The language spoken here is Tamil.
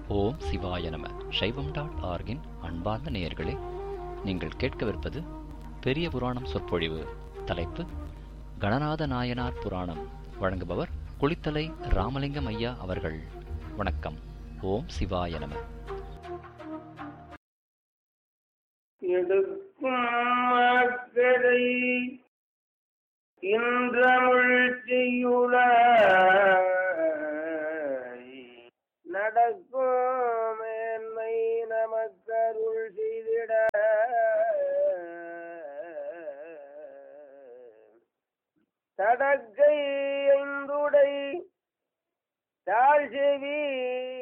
ஓம் சிவாய நம சைவம் டாட் ஆர்கின் அன்பார்ந்த நேயர்களே நீங்கள் கேட்கவிருப்பது பெரிய புராணம் சொற்பொழிவு தலைப்பு கணநாத நாயனார் புராணம் வழங்குபவர் குளித்தலை ராமலிங்கம் ஐயா அவர்கள் வணக்கம் ஓம் சிவாய நம எடுக்கும் அக்கறை இன்றமிழ் செய்யுள நடக்கும் மேன்மை நமக்கருள் செய்திட தடக்கை ஐந்துடை தாழ் செவி